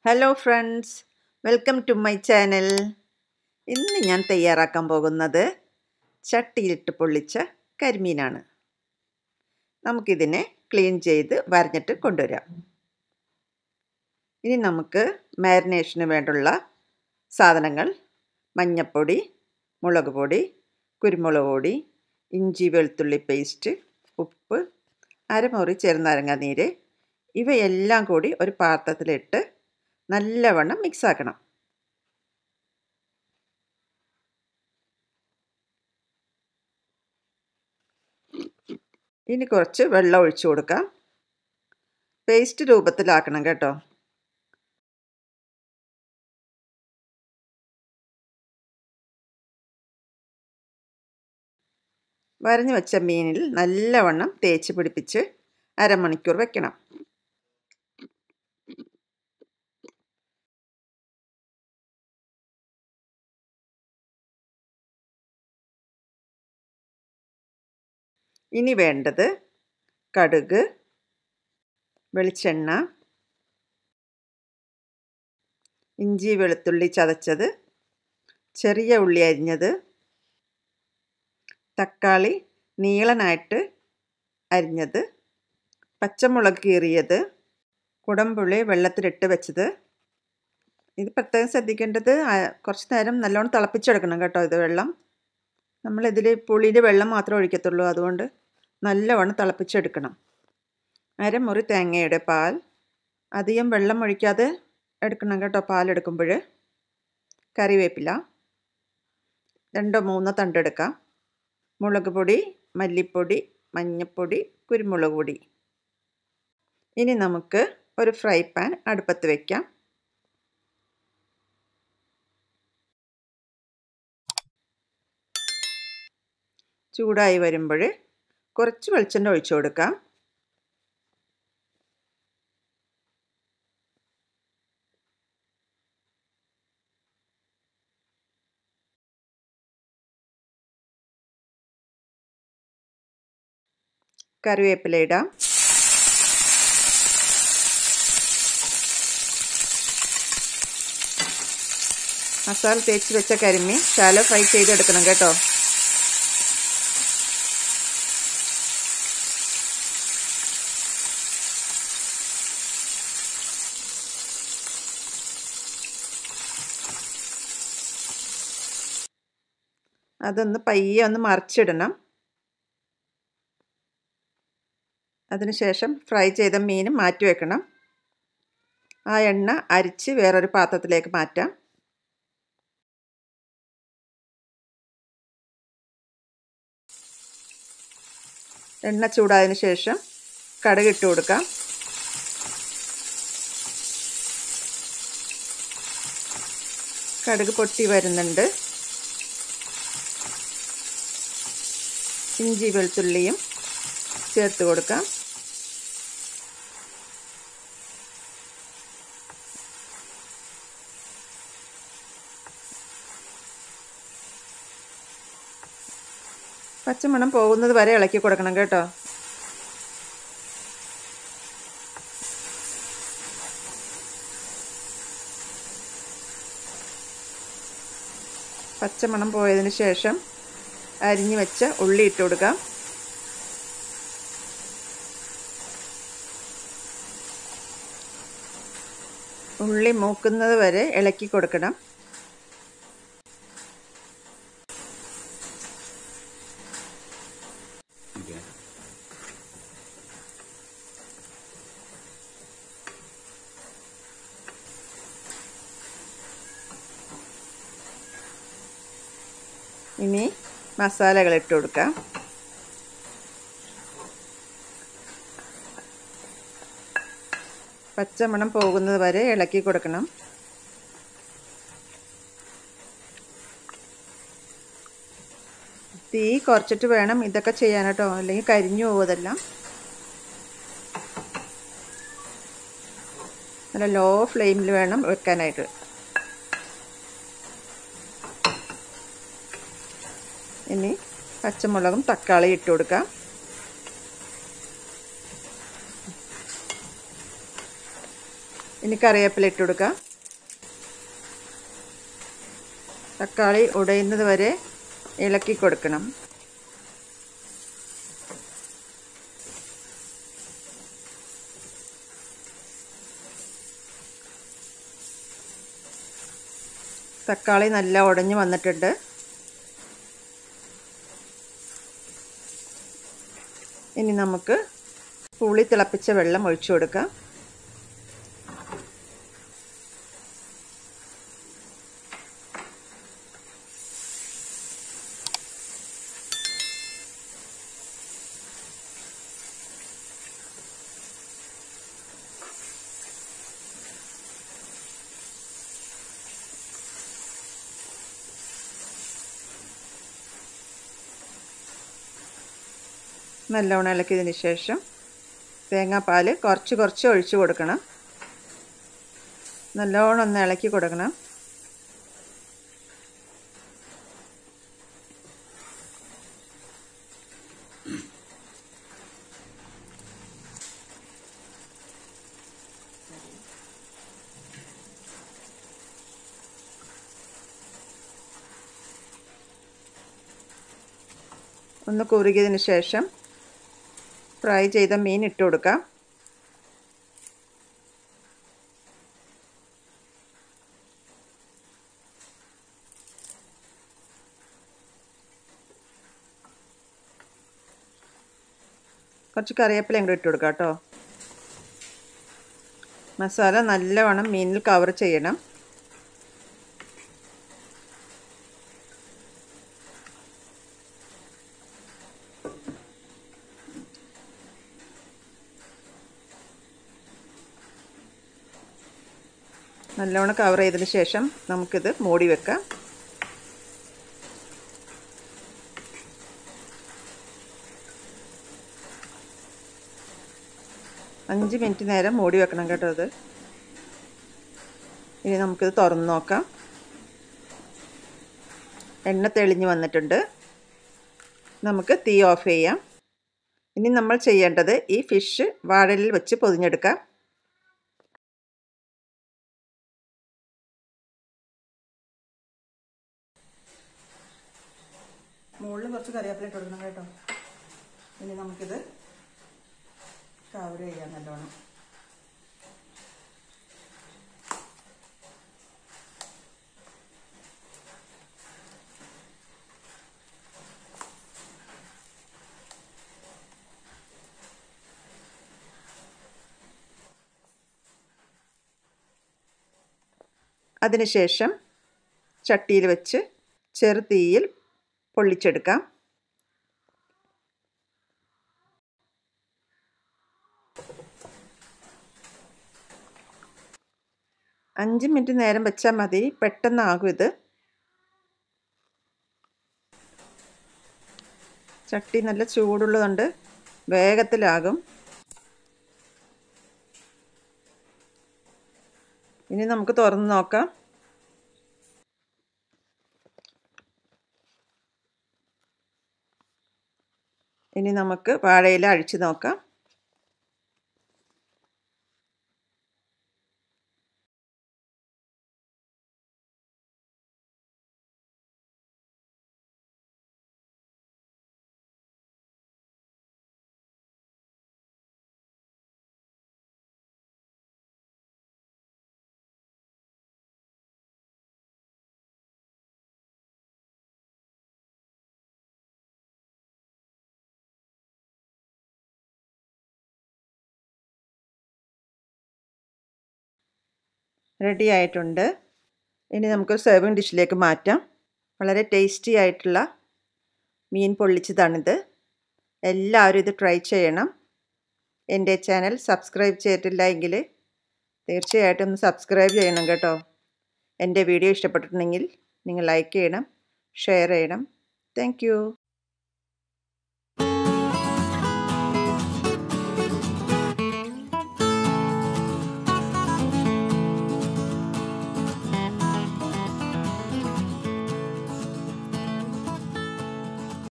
hello friends welcome to my channel ഇന്ന് ഞാൻ തയ്യാറാക്കാൻ പോകുന്നത് ചട്ടിയിലിട്ട് പൊള്ളിച്ച കരിമീനാണ് നമുക്കിതിനെ ക്ലീൻ ചെയ്ത് വരഞ്ഞിട്ട് കൊണ്ടുവരാം ഇനി നമുക്ക് മാരിനേഷന് വേണ്ടുള്ള സാധനങ്ങൾ മഞ്ഞൾപ്പൊടി മുളക് പൊടി കുരുമുളക് പൊടി ഇഞ്ചി വെളുത്തുള്ളി പേസ്റ്റ് ഉപ്പ് അരമുറി ചെറുനാരങ്ങ നീര് ഇവയെല്ലാം കൂടി ഒരു പാത്രത്തിലിട്ട് നല്ലവണ്ണം മിക്സ് ആക്കണം ഇനി കുറച്ച് വെള്ളം ഒഴിച്ചു കൊടുക്കാം പേസ്റ്റ് രൂപത്തിലാക്കണം കേട്ടോ വരഞ്ഞു വെച്ച മീനിൽ നല്ലവണ്ണം തേച്ച് പിടിപ്പിച്ച് അരമണിക്കൂർ വെക്കണം ഇനി വേണ്ടത് കടുക് വെളിച്ചെണ്ണ ഇഞ്ചി വെളുത്തുള്ളി ചതച്ചത് ചെറിയ ഉള്ളി അരിഞ്ഞത് തക്കാളി നീളനായിട്ട് അരിഞ്ഞത് പച്ചമുളക് കീറിയത് കുടംപുളി വെള്ളത്തിലിട്ട് വെച്ചത് ഇത് പ്രത്യേകം ശ്രദ്ധിക്കേണ്ടത് കുറച്ച് നേരം നല്ലോണം തിളപ്പിച്ചെടുക്കണം കേട്ടോ ഇത് വെള്ളം നമ്മളിതിൽ പുളിയുടെ വെള്ളം മാത്രമേ ഒഴിക്കത്തുള്ളൂ അതുകൊണ്ട് നല്ലവണ്ണം തിളപ്പിച്ചെടുക്കണം അരമുറി തേങ്ങയുടെ പാൽ അധികം വെള്ളം ഒഴിക്കാതെ എടുക്കണം കേട്ടോ പാലെടുക്കുമ്പോൾ കറിവേപ്പില രണ്ടോ മൂന്നോ തണ്ടെടുക്കാം മുളക് പൊടി മല്ലിപ്പൊടി മഞ്ഞൾപ്പൊടി കുരുമുളക് പൊടി ഇനി നമുക്ക് ഒരു ഫ്രൈ പാൻ അടുപ്പത്ത് വയ്ക്കാം ചൂടായി വരുമ്പോൾ കുറച്ച് വെളിച്ചെണ്ണ ഒഴിച്ചു കൊടുക്കാം കറിവേപ്പില ഇടാം മസാല തേച്ച് വെച്ച കരിമീൻ ശാല ഫ്രൈ ചെയ്തെടുക്കണം കേട്ടോ അതൊന്ന് പയ്യെ ഒന്ന് മറിച്ചിടണം അതിനുശേഷം ഫ്രൈ ചെയ്ത മീൻ മാറ്റി വെക്കണം ആ എണ്ണ അരിച്ച് വേറൊരു പാത്രത്തിലേക്ക് മാറ്റാം എണ്ണ ചൂടായതിനു ശേഷം കടുകിട്ട് കൊടുക്കാം കടുക് പൊട്ടി വരുന്നുണ്ട് ഇഞ്ചി വെളുത്തുള്ളിയും ചേർത്ത് കൊടുക്കാം പച്ചമണം പോകുന്നത് വരെ ഇളക്കി കൊടുക്കണം കേട്ടോ പച്ചമണം പോയതിന് ശേഷം അരിഞ്ഞു വെച്ച ഉള്ളി ഇട്ട് കൊടുക്കാം ഉള്ളി മൂക്കുന്നത് വരെ ഇളക്കി കൊടുക്കണം ഇനി മസാലകൾ ഇട്ട് കൊടുക്കാം പച്ചമണം പോകുന്നത് വരെ ഇളക്കി കൊടുക്കണം തീ കുറച്ചിട്ട് വേണം ഇതൊക്കെ ചെയ്യാൻ കേട്ടോ അല്ലെങ്കിൽ കരിഞ്ഞു പോകുമതെല്ലാം നല്ല ലോ ഫ്ലെയിമിൽ വേണം വെക്കാനായിട്ട് ഇനി പച്ചമുളകും തക്കാളി ഇട്ട് കൊടുക്കാം ഇനി കറിവേപ്പില ഇട്ട് കൊടുക്കാം തക്കാളി ഉടയുന്നത് വരെ ഇളക്കി കൊടുക്കണം തക്കാളി നല്ല ഉടഞ്ഞു വന്നിട്ടുണ്ട് ഇനി നമുക്ക് പുളി തിളപ്പിച്ച വെള്ളം ഒഴിച്ചു കൊടുക്കാം നല്ലവണ്ണം ഇളക്കിയതിന് ശേഷം തേങ്ങാപ്പാൽ കുറച്ച് കുറച്ച് ഒഴിച്ച് കൊടുക്കണം നല്ലോണം ഒന്ന് ഇളക്കി കൊടുക്കണം ഒന്ന് കുറുകിയതിന് ശേഷം ഫ്രൈ ചെയ്ത മീൻ ഇട്ട് കൊടുക്കാം കുറച്ച് കറിവേപ്പിലയും കൂടി ഇട്ട് കൊടുക്കാം കേട്ടോ മസാല നല്ലവണ്ണം മീനിൽ കവർ ചെയ്യണം നല്ലോണം കവർ ചെയ്തതിന് ശേഷം നമുക്കിത് മൂടി വെക്കാം അഞ്ച് മിനിറ്റ് നേരം മൂടി വെക്കണം കേട്ടോ അത് ഇനി നമുക്കിത് തുറന്ന് നോക്കാം എണ്ണ തെളിഞ്ഞ് വന്നിട്ടുണ്ട് നമുക്ക് തീ ഓഫ് ചെയ്യാം ഇനി നമ്മൾ ചെയ്യേണ്ടത് ഈ ഫിഷ് വാഴലിൽ വെച്ച് പൊതിഞ്ഞെടുക്കാം മുകളിൽ കുറച്ച് കറിവേപ്പില ഇട്ട് കൊടുക്കണം കേട്ടോ ഇനി നമുക്കിത് കവർ ചെയ്യാം നല്ലോണം അതിനുശേഷം ചട്ടിയിൽ വെച്ച് ചെറുതീയിൽ പൊള്ളിച്ചെടുക്കാം അഞ്ച് മിനിറ്റ് നേരം വെച്ചാൽ മതി പെട്ടെന്നാകും ഇത് ചട്ടി നല്ല ചൂടുള്ളതുകൊണ്ട് വേഗത്തിലാകും ഇനി നമുക്ക് തുറന്ന് നോക്കാം ഇനി നമുക്ക് വാഴയില അഴിച്ചു നോക്കാം റെഡി ആയിട്ടുണ്ട് ഇനി നമുക്ക് സെർവിങ് ഡിഷിലേക്ക് മാറ്റാം വളരെ ടേസ്റ്റി ആയിട്ടുള്ള മീൻ പൊള്ളിച്ചതാണിത് എല്ലാവരും ഇത് ട്രൈ ചെയ്യണം എൻ്റെ ചാനൽ സബ്സ്ക്രൈബ് ചെയ്തിട്ടില്ല എങ്കിൽ തീർച്ചയായിട്ടും ഒന്ന് സബ്സ്ക്രൈബ് ചെയ്യണം കേട്ടോ എൻ്റെ വീഡിയോ ഇഷ്ടപ്പെട്ടിട്ടുണ്ടെങ്കിൽ നിങ്ങൾ ലൈക്ക് ചെയ്യണം ഷെയർ ചെയ്യണം താങ്ക്